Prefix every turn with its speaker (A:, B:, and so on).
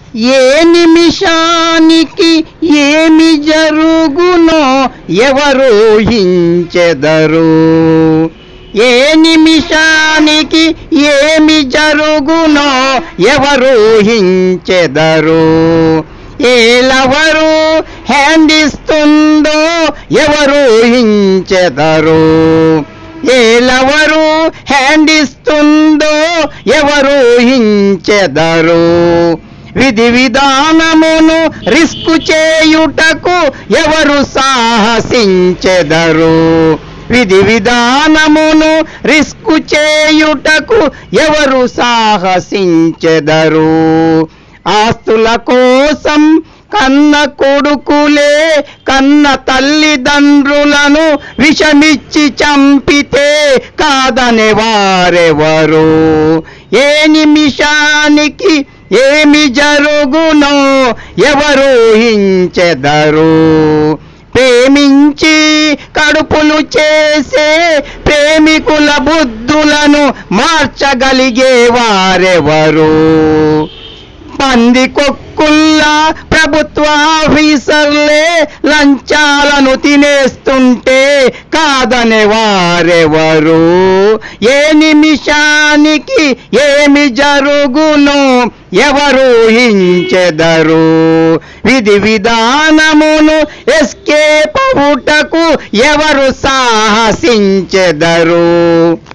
A: ఏ నిమిషానికి ఏమి జరుగునో ఎవరు హించెదరు ఏ నిమిషానికి ఏమి జరుగునో ఎవరు హించెదరు ఏలవరు హ్యాండ్ ఇస్తుందో ఎవరు హించెదరు ఏలవరు హ్యాండ్ ఇస్తుందో ఎవరు హించెదరు విధి విధానమును రిస్క్ చేయుటకు ఎవరు సాహసించెదరు విధి విధానమును రిస్క్ చేయుటకు ఎవరు సాహసించెదరు ఆస్తుల కోసం కన్న కొడుకులే కన్న తల్లిదండ్రులను విషమిచ్చి చంపితే కాదనే వారెవరు ఏ నిమిషానికి ఏమి జరుగునో ఎవరు హించెదరు ప్రేమించి కడుపులు చేసే ప్రేమికుల బుద్ధులను మార్చగలిగే వారెవరు పంది కొక్కుల్లా ప్రభుత్వ ఆఫీసర్లే లంచాలను తినేస్తుంటే కాదనే వారెవరు ఏ నిమిషానికి ఏమి జరుగును ఎవరు హించెదరు విధి విధానమును ఎస్కేప్ అవుటకు ఎవరు సాహసించెదరు